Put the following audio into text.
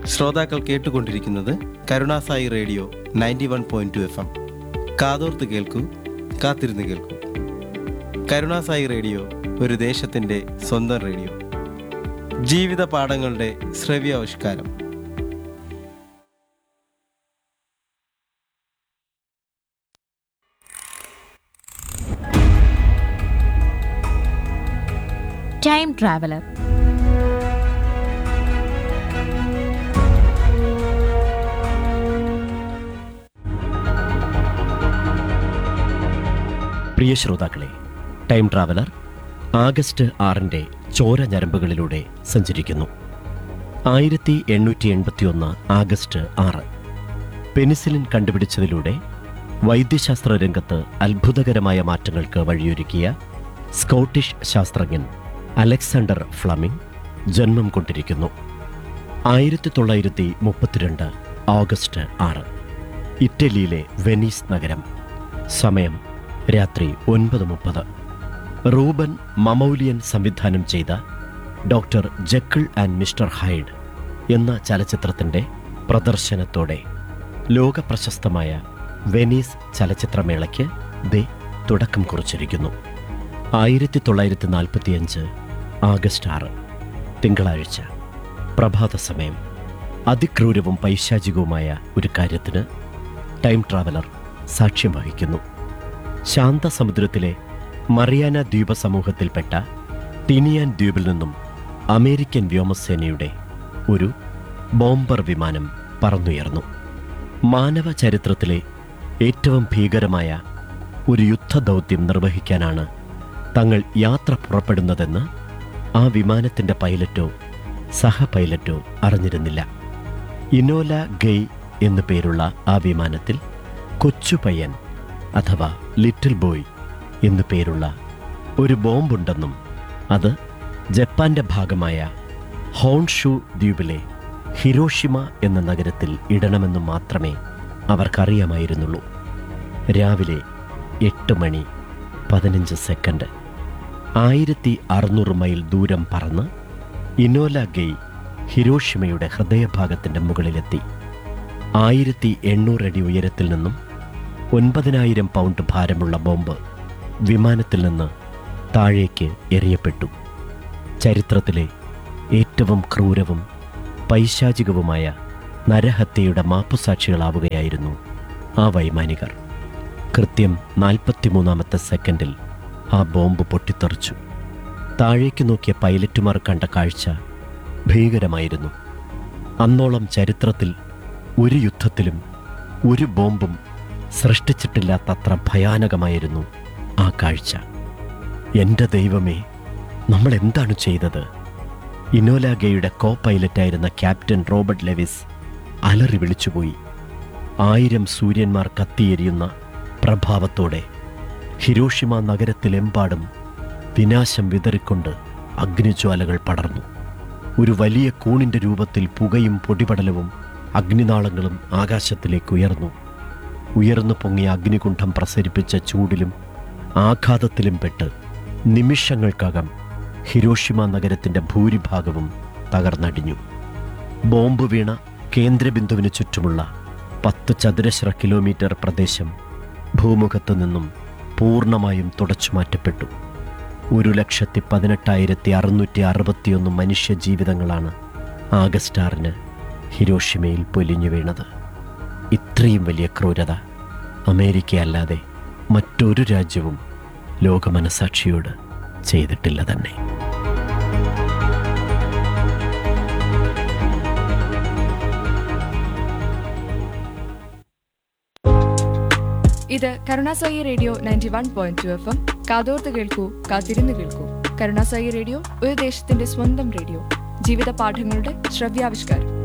ശ്രോതാക്കൾ കേട്ടുകൊണ്ടിരിക്കുന്നത് Karunasai radio ninety one point two F M കാതോർത്ത് കേൾക്കൂ കാത്തിരുന്ന് കേൾക്കൂ കരുണാസായി റേഡിയോ ഒരു ദേശത്തിൻ്റെ സ്വന്തം റേഡിയോ ജീവിത പാഠങ്ങളുടെ ശ്രവ്യാവിഷ്കാരം ടൈം ട്രാവലർ പ്രിയ ശ്രോതാക്കളെ ടൈം ട്രാവലർ ആഗസ്റ്റ് ആറിൻ്റെ ചോര ഞരമ്പുകളിലൂടെ സഞ്ചരിക്കുന്നു ആയിരത്തി എണ്ണൂറ്റി എൺപത്തിയൊന്ന് ആഗസ്റ്റ് ആറ് പെനിസിലിൻ കണ്ടുപിടിച്ചതിലൂടെ വൈദ്യശാസ്ത്ര രംഗത്ത് അത്ഭുതകരമായ മാറ്റങ്ങൾക്ക് വഴിയൊരുക്കിയ സ്കോട്ടിഷ് ശാസ്ത്രജ്ഞൻ അലക്സാണ്ടർ ഫ്ലമിംഗ് ജന്മം കൊണ്ടിരിക്കുന്നു ആയിരത്തി തൊള്ളായിരത്തി മുപ്പത്തിരണ്ട് ഓഗസ്റ്റ് ആറ് ഇറ്റലിയിലെ വെനീസ് നഗരം സമയം രാത്രി ഒൻപത് മുപ്പത് റൂബൻ മമൗലിയൻ സംവിധാനം ചെയ്ത doctor Jekyll and mister Hyde എന്ന ചലച്ചിത്രത്തിൻ്റെ പ്രദർശനത്തോടെ ലോക പ്രശസ്തമായ വെനീസ് ചലച്ചിത്രമേളയ്ക്ക് ദേ തുടക്കം കുറിച്ചിരിക്കുന്നു ആയിരത്തി തൊള്ളായിരത്തി നാൽപ്പത്തിയഞ്ച് ആഗസ്റ്റ് ആറ് തിങ്കളാഴ്ച പ്രഭാത സമയം അതിക്രൂരവും പൈശാചികവുമായ ഒരു കാര്യത്തിന് ടൈം ട്രാവലർ സാക്ഷ്യം വഹിക്കുന്നു ശാന്തസമുദ്രത്തിലെ മറിയാന ദ്വീപ സമൂഹത്തിൽപ്പെട്ട ടിനിയാൻ ദ്വീപിൽ നിന്നും അമേരിക്കൻ വ്യോമസേനയുടെ ഒരു ബോംബർ വിമാനം പറന്നുയർന്നു മാനവ ചരിത്രത്തിലെ ഏറ്റവും ഭീകരമായ ഒരു യുദ്ധദൗത്യം നിർവഹിക്കാനാണ് തങ്ങൾ യാത്ര പുറപ്പെടുന്നതെന്ന് ആ വിമാനത്തിൻ്റെ പൈലറ്റോ സഹ പൈലറ്റോ അറിഞ്ഞിരുന്നില്ല ഇനോല ഗെയ് എന്നു പേരുള്ള ആ വിമാനത്തിൽ കൊച്ചു പയ്യൻ അഥവാ ലിറ്റിൽ ബോയ് എന്നു പേരുള്ള ഒരു ബോംബുണ്ടെന്നും അത് ജപ്പാന്റെ ഭാഗമായ ഹോൺഷു ദ്വീപിലെ ഹിരോഷിമ എന്ന നഗരത്തിൽ ഇടണമെന്നും മാത്രമേ അവർക്കറിയാമായിരുന്നുള്ളൂ രാവിലെ എട്ട് മണി പതിനഞ്ച് സെക്കൻഡ് ആയിരത്തി അറുന്നൂറ് മൈൽ ദൂരം പറന്ന് ഇനോല ഗെയ് ഹിരോഷിമയുടെ ഹൃദയഭാഗത്തിൻ്റെ മുകളിലെത്തി ആയിരത്തി എണ്ണൂറടി ഉയരത്തിൽ നിന്നും ഒൻപതിനായിരം പൗണ്ട് ഭാരമുള്ള ബോംബ് വിമാനത്തിൽ നിന്ന് താഴേക്ക് എറിയപ്പെട്ടു ചരിത്രത്തിലെ ഏറ്റവും ക്രൂരവും പൈശാചികവുമായ നരഹത്യയുടെ മാപ്പുസാക്ഷികളാവുകയായിരുന്നു ആ വൈമാനികർ കൃത്യം നാൽപ്പത്തിമൂന്നാമത്തെ സെക്കൻഡിൽ ആ ബോംബ് പൊട്ടിത്തെറിച്ചു താഴേക്ക് നോക്കിയ പൈലറ്റുമാർ കണ്ട കാഴ്ച ഭീകരമായിരുന്നു അന്നോളം ചരിത്രത്തിൽ ഒരു യുദ്ധത്തിലും ഒരു ബോംബും സൃഷ്ടിച്ചിട്ടില്ലാത്തത്ര ഭയാനകമായിരുന്നു ആ കാഴ്ച എൻ്റെ ദൈവമേ നമ്മൾ എന്താണ് ചെയ്തത് ഇനോലാഗയുടെ കോ പൈലറ്റായിരുന്ന ക്യാപ്റ്റൻ റോബർട്ട് ലെവിസ് അലറി വിളിച്ചുപോയി ആയിരം സൂര്യന്മാർ കത്തിയെരിയുന്ന പ്രഭാവത്തോടെ ഹിരോഷിമ നഗരത്തിലെമ്പാടും വിനാശം വിതറിക്കൊണ്ട് അഗ്നിജ്വാലകൾ പടർന്നു ഒരു വലിയ കൂണിൻ്റെ രൂപത്തിൽ പുകയും പൊടിപടലവും അഗ്നിനാളങ്ങളും ആകാശത്തിലേക്ക് ഉയർന്നു ഉയർന്നു പൊങ്ങിയ അഗ്നികുണ്ഠം പ്രസരിപ്പിച്ച ചൂടിലും ആഘാതത്തിലും പെട്ട് നിമിഷങ്ങൾക്കകം ഹിരോഷിമ നഗരത്തിൻ്റെ ഭൂരിഭാഗവും തകർന്നടിഞ്ഞു ബോംബ് വീണ കേന്ദ്രബിന്ദുവിന് ചുറ്റുമുള്ള പത്ത് ചതുരശ്ര കിലോമീറ്റർ പ്രദേശം ഭൂമുഖത്തു നിന്നും പൂർണ്ണമായും തുടച്ചു മാറ്റപ്പെട്ടു ഒരു ലക്ഷത്തി പതിനെട്ടായിരത്തി അറുന്നൂറ്റി അറുപത്തിയൊന്ന് മനുഷ്യജീവിതങ്ങളാണ് ആഗസ്റ്റ് ആറിന് ഹിരോഷിമയിൽ പൊലിഞ്ഞു വീണത് ഇത്രയും വലിയ ക്രൂരത അമേരിക്കയല്ലാതെ മറ്റൊരു രാജ്യവും ലോകമനസാക്ഷിയോട് ചെയ്തിട്ടില്ല തന്നെ ഇത് Karunasai radio ninety one point two F M കാതോർത്ത് കേൾക്കൂ കാത്തിരുന്ന് കേൾക്കൂ കരുണാസായി റേഡിയോ ഒരു ദേശത്തിന്റെ സ്വന്തം റേഡിയോ ജീവിത പാഠങ്ങളുടെ ശ്രവ്യാവിഷ്കാരം